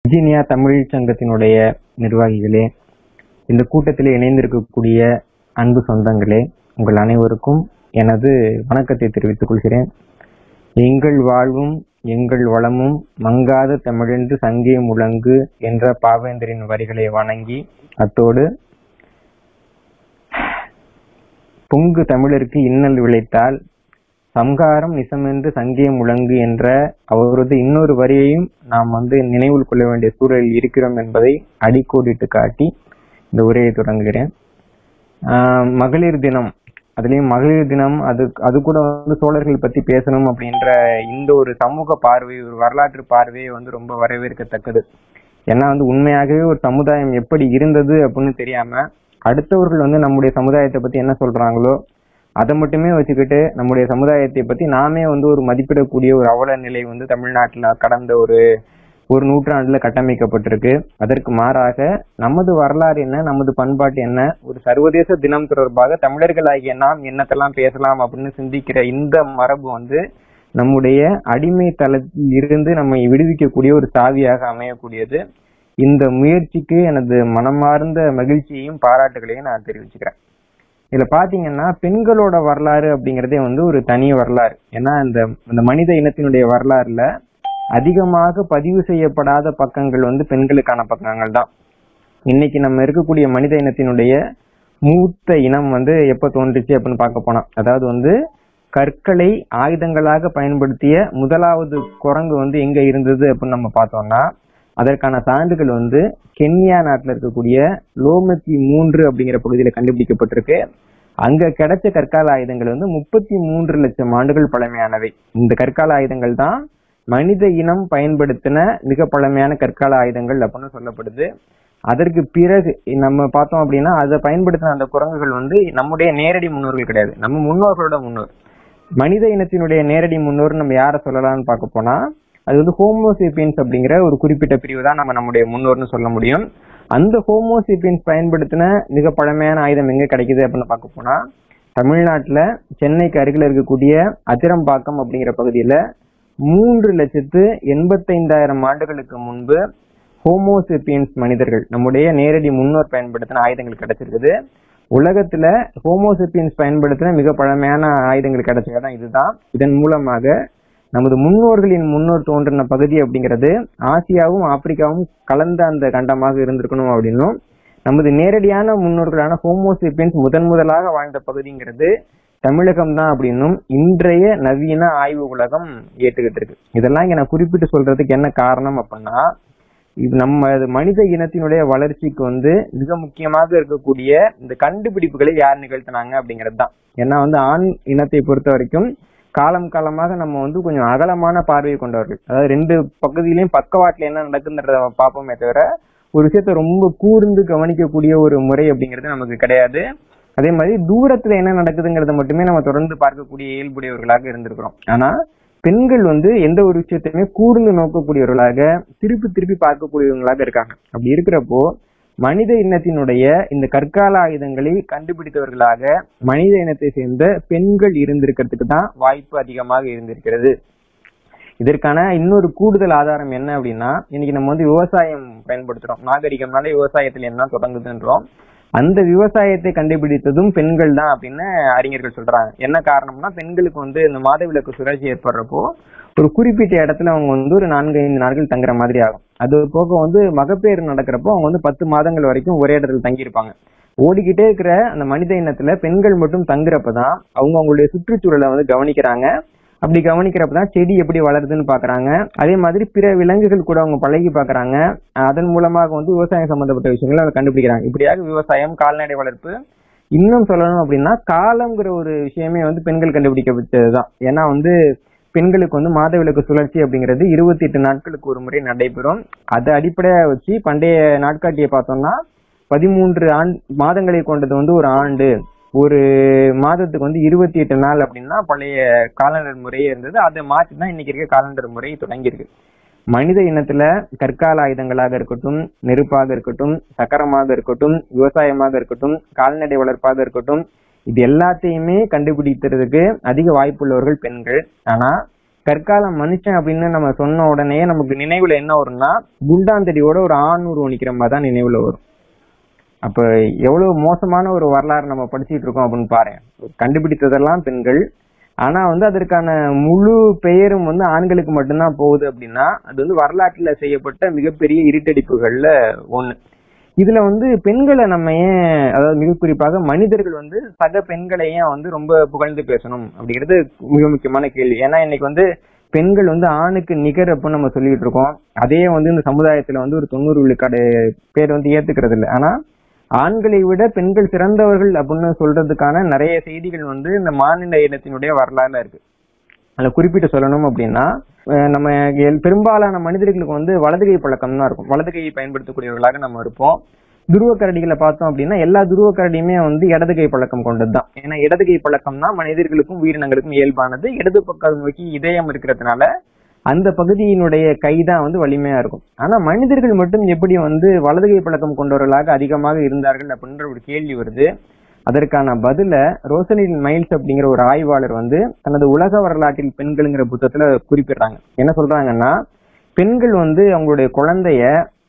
Virginia Tamil சங்கத்தினுடைய நிர்வாகிகளே இந்த கூட்டத்தில் இணைந்திருக்கக்கூடிய அன்பு சொந்தங்களே உங்கள் அனைவருக்கும் எனது வணக்கத்தை தெரிவித்துக் கொள்கிறேன் எங்கள் வாழ்வும் எங்கள் வளமும் மங்காத தமிழென்று சங்கே முழங்கு என்ற பாவேந்தரின் வரிகளை வணங்கி அத்தோடு பொங்கு தமிழருக்கு இன்னல் விளைத்தால் சம்காரம் நிசமென்று சங்கே முழங்கு என்ற அவரது இன்னொரு வரியையும் நாம் வந்து நினைவில் கொள்ள வேண்டிய சூழலில் இருக்கிறோம் என்பதை அடிக்கோடிட்டு காட்டி இந்த உரையை தொடங்குகிறேன் ஆஹ் மகளிர் தினம் அதுலயும் மகளிர் தினம் அது அது கூட வந்து சோழர்கள் பத்தி பேசணும் அப்படின்ற இந்த ஒரு சமூக பார்வை ஒரு வரலாற்று பார்வையை வந்து ரொம்ப வரவேற்கத்தக்கது ஏன்னா வந்து உண்மையாகவே ஒரு சமுதாயம் எப்படி இருந்தது அப்படின்னு தெரியாம அடுத்தவர்கள் வந்து நம்முடைய சமுதாயத்தை பத்தி என்ன சொல்றாங்களோ அதை மட்டுமே வச்சுக்கிட்டு நம்முடைய சமுதாயத்தை பத்தி நாமே வந்து ஒரு மதிப்பிடக்கூடிய ஒரு அவல நிலை வந்து தமிழ்நாட்டுல கடந்த ஒரு ஒரு நூற்றாண்டுல கட்டமைக்கப்பட்டிருக்கு அதற்கு மாறாக நமது வரலாறு என்ன நமது பண்பாட்டு என்ன ஒரு சர்வதேச தினம் தொடர்பாக தமிழர்களாகிய நாம் என்னத்தெல்லாம் பேசலாம் அப்படின்னு சிந்திக்கிற இந்த மரபு வந்து நம்முடைய அடிமை தளத்தில் இருந்து நம்மை விடுவிக்கக்கூடிய ஒரு சாவியாக அமையக்கூடியது இந்த முயற்சிக்கு எனது மனமார்ந்த மகிழ்ச்சியையும் பாராட்டுகளையும் நான் தெரிவிச்சுக்கிறேன் இதுல பாத்தீங்கன்னா பெண்களோட வரலாறு அப்படிங்கறதே வந்து ஒரு தனி வரலாறு ஏன்னா இந்த இந்த மனித இனத்தினுடைய வரலாறுல அதிகமாக பதிவு செய்யப்படாத பக்கங்கள் வந்து பெண்களுக்கான பக்கங்கள் தான் இன்னைக்கு நம்ம இருக்கக்கூடிய மனித இனத்தினுடைய மூத்த இனம் வந்து எப்ப தோன்றுச்சு அப்படின்னு பார்க்க போனா அதாவது வந்து கற்களை ஆயுதங்களாக பயன்படுத்திய முதலாவது குரங்கு வந்து எங்க இருந்தது அப்படின்னு நம்ம பார்த்தோம்னா அதற்கான சான்றுகள் வந்து கென்யா நாட்டில் இருக்கக்கூடிய லோமத்தி மூன்று அப்படிங்கிற பகுதியில் கண்டுபிடிக்கப்பட்டிருக்கு அங்க கிடைச்ச கற்கால ஆயுதங்கள் வந்து முப்பத்தி மூன்று லட்சம் ஆண்டுகள் பழமையானவை இந்த கற்கால ஆயுதங்கள் தான் மனித இனம் பயன்படுத்தின மிக பழமையான கற்கால ஆயுதங்கள் அப்படின்னு சொல்லப்படுது அதற்கு பிறகு நம்ம பார்த்தோம் அப்படின்னா அதை பயன்படுத்தின அந்த குரங்குகள் வந்து நம்முடைய நேரடி முன்னோர்கள் கிடையாது நம்ம முன்னோர்களோட முன்னோர் மனித இனத்தினுடைய நேரடி முன்னோர் நம்ம யாரை சொல்லலாம்னு பார்க்க போனா அது வந்து ஹோமோசேப்பியன்ஸ் அப்படிங்கிற ஒரு குறிப்பிட்ட பிரிவு தான் நம்ம நம்முடைய முன்னோர்னு சொல்ல முடியும் அந்த ஹோமோசேப்பியன்ஸ் பயன்படுத்தின மிக பழமையான ஆயுதம் எங்க கிடைக்குது அப்படின்னு பார்க்க போனா தமிழ்நாட்டுல சென்னைக்கு அருகில் இருக்கக்கூடிய அதிரம்பாக்கம் அப்படிங்கிற பகுதியில மூன்று லட்சத்து எண்பத்தைந்தாயிரம் ஆண்டுகளுக்கு முன்பு ஹோமோசேப்பியன்ஸ் மனிதர்கள் நம்முடைய நேரடி முன்னோர் பயன்படுத்தின ஆயுதங்கள் கிடைச்சிருக்குது உலகத்துல ஹோமோசேப்பியன்ஸ் பயன்படுத்தின மிக பழமையான ஆயுதங்கள் கிடைச்ச இடம் இதுதான் இதன் மூலமாக நமது முன்னோர்களின் முன்னோர் தோன்றின பகுதி அப்படிங்கிறது ஆசியாவும் ஆப்பிரிக்காவும் கலந்த அந்த கண்டமாக இருந்திருக்கணும் அப்படின்னும் நமது நேரடியான முன்னோர்களான ஹோமோசேப்பியன்ஸ் முதன் முதலாக வாழ்ந்த பகுதிங்கிறது தமிழகம் தான் அப்படின்னும் இன்றைய நவீன ஆய்வு உலகம் ஏற்றுக்கிட்டு இருக்கு இதெல்லாம் இங்க நான் குறிப்பிட்டு சொல்றதுக்கு என்ன காரணம் அப்படின்னா இது நம்ம மனித இனத்தினுடைய வளர்ச்சிக்கு வந்து மிக முக்கியமாக இருக்கக்கூடிய இந்த கண்டுபிடிப்புகளை யார் நிகழ்த்தினாங்க அப்படிங்கிறது தான் ஏன்னா வந்து ஆண் இனத்தை பொறுத்த வரைக்கும் காலம் காலமாக நம்ம வந்து கொஞ்சம் அகலமான பார்வையை கொண்டவர்கள் அதாவது ரெண்டு பகுதியிலையும் பக்கவாட்டுல என்ன நடக்குதுன்றத பார்ப்போமே தவிர ஒரு விஷயத்த ரொம்ப கூர்ந்து கவனிக்கக்கூடிய ஒரு முறை அப்படிங்கிறது நமக்கு கிடையாது அதே மாதிரி தூரத்துல என்ன நடக்குதுங்கிறத மட்டுமே நம்ம தொடர்ந்து பார்க்கக்கூடிய இயல்புடையவர்களாக இருந்திருக்கிறோம் ஆனா பெண்கள் வந்து எந்த ஒரு விஷயத்தையுமே கூர்ந்து நோக்கக்கூடியவர்களாக திருப்பி திருப்பி பார்க்கக்கூடியவங்களாக இருக்காங்க அப்படி இருக்கிறப்போ மனித இனத்தினுடைய இந்த கற்கால ஆயுதங்களை கண்டுபிடித்தவர்களாக மனித இனத்தை சேர்ந்த பெண்கள் இருந்திருக்கிறதுக்கு தான் வாய்ப்பு அதிகமாக இருந்திருக்கிறது இதற்கான இன்னொரு கூடுதல் ஆதாரம் என்ன அப்படின்னா இன்னைக்கு நம்ம வந்து விவசாயம் பயன்படுத்துறோம் நாகரிகம்னால விவசாயத்துல என்ன தொடங்குதுன்றோம் அந்த விவசாயத்தை கண்டுபிடித்ததும் பெண்கள் தான் அப்படின்னு அறிஞர்கள் சொல்றாங்க என்ன காரணம்னா பெண்களுக்கு வந்து இந்த மாதவிலக்கு சுழற்சி ஏற்படுறப்போ ஒரு குறிப்பிட்ட இடத்துல அவங்க வந்து ஒரு நான்கு ஐந்து நாட்கள் தங்குற மாதிரி ஆகும் அது போக வந்து மகப்பேறு நடக்கிறப்போ அவங்க வந்து பத்து மாதங்கள் வரைக்கும் ஒரே இடத்துல தங்கியிருப்பாங்க ஓடிக்கிட்டே இருக்கிற அந்த மனித இனத்துல பெண்கள் மட்டும் தங்குறப்பதான் அவங்க அவங்களுடைய சுற்றுச்சூழலை வந்து கவனிக்கிறாங்க அப்படி கவனிக்கிறப்பதான் செடி எப்படி வளருதுன்னு பாக்குறாங்க அதே மாதிரி பிற விலங்குகள் கூட அவங்க பழகி பாக்குறாங்க அதன் மூலமாக வந்து விவசாயம் சம்பந்தப்பட்ட விஷயங்களை அவங்க கண்டுபிடிக்கிறாங்க இப்படியாக விவசாயம் கால்நடை வளர்ப்பு இன்னும் சொல்லணும் அப்படின்னா காலம்ங்கிற ஒரு விஷயமே வந்து பெண்கள் கண்டுபிடிக்கப்பட்டதுதான் ஏன்னா வந்து பெண்களுக்கு வந்து மாதவிலக்கு சுழற்சி அப்படிங்கிறது இருபத்தி எட்டு நாட்களுக்கு ஒரு முறை நடைபெறும் அதை அடிப்படையா வச்சு பண்டைய நாட்காட்டியை பார்த்தோம்னா பதிமூன்று ஆண் மாதங்களை கொண்டது வந்து ஒரு ஆண்டு ஒரு மாதத்துக்கு வந்து இருபத்தி எட்டு நாள் அப்படின்னா பழைய காலண்டர் முறையே இருந்தது அதை மாற்றி தான் இன்னைக்கு இருக்க காலண்டர் முறை தொடங்கியிருக்கு மனித இனத்துல கற்கால ஆயுதங்களாக இருக்கட்டும் நெருப்பாக இருக்கட்டும் சக்கரமாக இருக்கட்டும் விவசாயமாக இருக்கட்டும் கால்நடை வளர்ப்பாக இருக்கட்டும் இது எல்லாத்தையுமே கண்டுபிடிக்கிறதுக்கு அதிக வாய்ப்புள்ளவர்கள் பெண்கள் ஆனா கற்கால மனுஷன் அப்படின்னு நம்ம சொன்ன உடனே நமக்கு நினைவுல என்ன வரும்னா குண்டாந்தடியோட ஒரு ஆண் உருவம் நிக்கிற மாதிரி தான் நினைவுல வரும் அப்ப எவ்வளவு மோசமான ஒரு வரலாறு நம்ம படிச்சுட்டு இருக்கோம் அப்படின்னு பாருங்க கண்டுபிடித்ததெல்லாம் பெண்கள் ஆனா வந்து அதற்கான முழு பெயரும் வந்து ஆண்களுக்கு மட்டும்தான் போகுது அப்படின்னா அது வந்து வரலாற்றுல செய்யப்பட்ட மிகப்பெரிய இருட்டடிப்புகள்ல ஒண்ணு இதுல வந்து பெண்களை நம்ம ஏன் அதாவது மிக குறிப்பாக மனிதர்கள் வந்து சக பெண்களை ஏன் வந்து ரொம்ப புகழ்ந்து பேசணும் அப்படிங்கிறது மிக முக்கியமான கேள்வி ஏன்னா இன்னைக்கு வந்து பெண்கள் வந்து ஆணுக்கு நிகர் அப்படின்னு நம்ம சொல்லிட்டு இருக்கோம் அதே வந்து இந்த சமுதாயத்துல வந்து ஒரு தொண்ணூறு விழுக்காடு பேர் வந்து ஏத்துக்கிறது இல்லை ஆனா ஆண்களை விட பெண்கள் சிறந்தவர்கள் அப்படின்னு சொல்றதுக்கான நிறைய செய்திகள் வந்து இந்த மாநில இனத்தினுடைய வரலாறுல இருக்கு அதுல குறிப்பிட்டு சொல்லணும் அப்படின்னா அஹ் நம்ம எல்- பெரும்பாலான மனிதர்களுக்கு வந்து வலது கை பழக்கம் தான் இருக்கும் வலது கையை பயன்படுத்தக்கூடியவர்களாக நம்ம இருப்போம் துருவ கரடிகளை பார்த்தோம் அப்படின்னா எல்லா துருவ கரடியுமே வந்து இடது கை பழக்கம் கொண்டது தான் ஏன்னா இடது கை பழக்கம் தான் மனிதர்களுக்கும் உயிரினங்களுக்கும் இயல்பானது இடது பக்கம் நோக்கி இதயம் இருக்கிறதுனால அந்த பகுதியினுடைய கை தான் வந்து வலிமையா இருக்கும் ஆனா மனிதர்கள் மட்டும் எப்படி வந்து வலது கை பழக்கம் கொண்டவர்களாக அதிகமாக இருந்தார்கள் அப்படின்ற ஒரு கேள்வி வருது அதற்கான பதில ரோசலின் மைல்ஸ் அப்படிங்கிற ஒரு ஆய்வாளர் வந்து தனது உலக வரலாற்றில் பெண்கள்ங்கிற புத்தகத்துல குறிப்பிடுறாங்க என்ன சொல்றாங்கன்னா பெண்கள் வந்து அவங்களுடைய குழந்தைய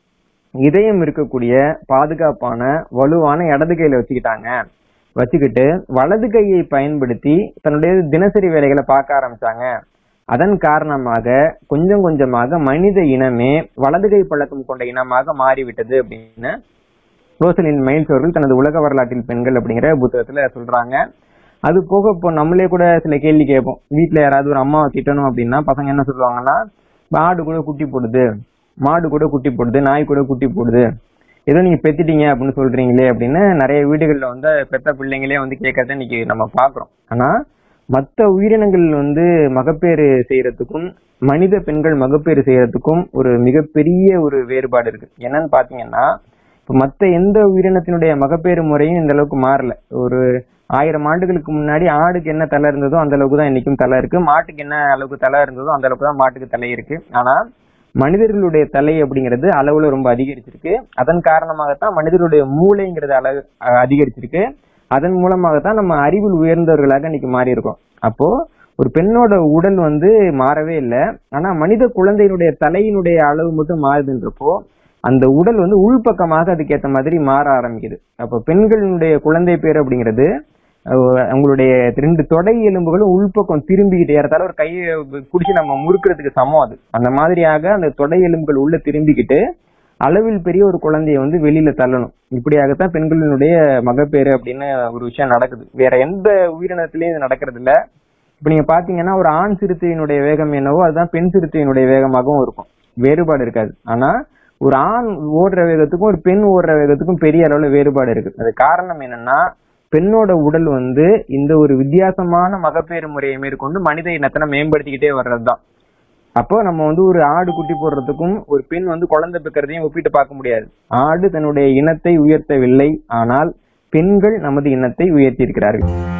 இதயம் இருக்கக்கூடிய பாதுகாப்பான வலுவான இடது கையில வச்சுக்கிட்டாங்க வச்சுக்கிட்டு வலது கையை பயன்படுத்தி தன்னுடைய தினசரி வேலைகளை பார்க்க ஆரம்பிச்சாங்க அதன் காரணமாக கொஞ்சம் கொஞ்சமாக மனித இனமே வலது கை பழக்கம் கொண்ட இனமாக மாறிவிட்டது அப்படின்னு ரோசலின் மைல்ஸ் அவர்கள் தனது உலக வரலாற்றில் பெண்கள் அப்படிங்கிற புத்தகத்துல சொல்றாங்க அது போக இப்போ நம்மளே கூட சில கேள்வி கேட்போம் வீட்ல யாராவது ஒரு அம்மாவை திட்டணும் அப்படின்னா பசங்க என்ன சொல்லுவாங்கன்னா ஆடு கூட குட்டி போடுது மாடு கூட குட்டி போடுது நாய் கூட குட்டி போடுது ஏதோ நீங்க பெத்திட்டீங்க அப்படின்னு சொல்றீங்களே அப்படின்னு நிறைய வீடுகள்ல வந்து பெத்த பிள்ளைங்களே வந்து கேட்கறத இன்னைக்கு நம்ம பாக்குறோம் ஆனா மத்த உயிரினங்கள் வந்து மகப்பேறு செய்யறதுக்கும் மனித பெண்கள் மகப்பேறு செய்யறதுக்கும் ஒரு மிகப்பெரிய ஒரு வேறுபாடு இருக்கு என்னன்னு பாத்தீங்கன்னா இப்ப மத்த எந்த உயிரினத்தினுடைய மகப்பேறு முறையும் இந்த அளவுக்கு மாறல ஒரு ஆயிரம் ஆண்டுகளுக்கு முன்னாடி ஆடுக்கு என்ன தலை இருந்ததோ அந்த அளவுக்கு தான் இன்னைக்கும் தலை இருக்கு மாட்டுக்கு என்ன அளவுக்கு தலை இருந்ததோ அந்த அளவுக்கு தான் மாட்டுக்கு தலை இருக்கு ஆனா மனிதர்களுடைய தலை அப்படிங்கிறது அளவுல ரொம்ப அதிகரிச்சிருக்கு அதன் காரணமாகத்தான் மனிதர்களுடைய மூளைங்கிறது அளவு அஹ், அதிகரிச்சிருக்கு அதன் மூலமாகத்தான் நம்ம அறிவில் உயர்ந்தவர்களாக இன்னைக்கு மாறி இருக்கோம் அப்போ ஒரு பெண்ணோட உடல் வந்து மாறவே இல்லை ஆனா மனித குழந்தையினுடைய தலையினுடைய அளவு மட்டும் மாறுதுன்றப்போ அந்த உடல் வந்து உள்பக்கமாக அதுக்கேத்த மாதிரி மாற ஆரம்பிக்குது அப்போ பெண்களுடைய குழந்தை பேர் அப்படிங்கிறது அஹ், அவங்களுடைய ரெண்டு தொடை எலும்புகளும் உள்பக்கம் திரும்பிக்கிட்டு ஏறத்தால ஒரு கையை குடிச்சு நம்ம முறுக்கிறதுக்கு சமம் அது அந்த மாதிரியாக அந்த தொடை எலும்புகள் உள்ள திரும்பிக்கிட்டு அளவில் பெரிய ஒரு குழந்தைய வந்து வெளியில தள்ளணும் இப்படியாகத்தான் பெண்களினுடைய மகப்பேறு அப்படின்னு ஒரு விஷயம் நடக்குது வேற எந்த உயிரினத்திலயும் இது நடக்கிறது இல்ல இப்ப நீங்க பாத்தீங்கன்னா ஒரு ஆண் சிறுத்தையினுடைய வேகம் என்னவோ அதுதான் பெண் சிறுத்தையினுடைய வேகமாகவும் இருக்கும் வேறுபாடு இருக்காது ஆனா ஒரு ஆண் ஓடுற வேகத்துக்கும் ஒரு பெண் ஓடுற வேகத்துக்கும் பெரிய அளவுல வேறுபாடு இருக்கு அது காரணம் என்னன்னா பெண்ணோட உடல் வந்து இந்த ஒரு வித்தியாசமான மகப்பேறு முறையை மேற்கொண்டு மனித இனத்தினை மேம்படுத்திக்கிட்டே வர்றதுதான் அப்போ நம்ம வந்து ஒரு ஆடு குட்டி போடுறதுக்கும் ஒரு பெண் வந்து குழந்தை பெக்கிறதையும் ஒப்பிட்டு பார்க்க முடியாது ஆடு தன்னுடைய இனத்தை உயர்த்தவில்லை ஆனால் பெண்கள் நமது இனத்தை உயர்த்தி இருக்கிறார்கள்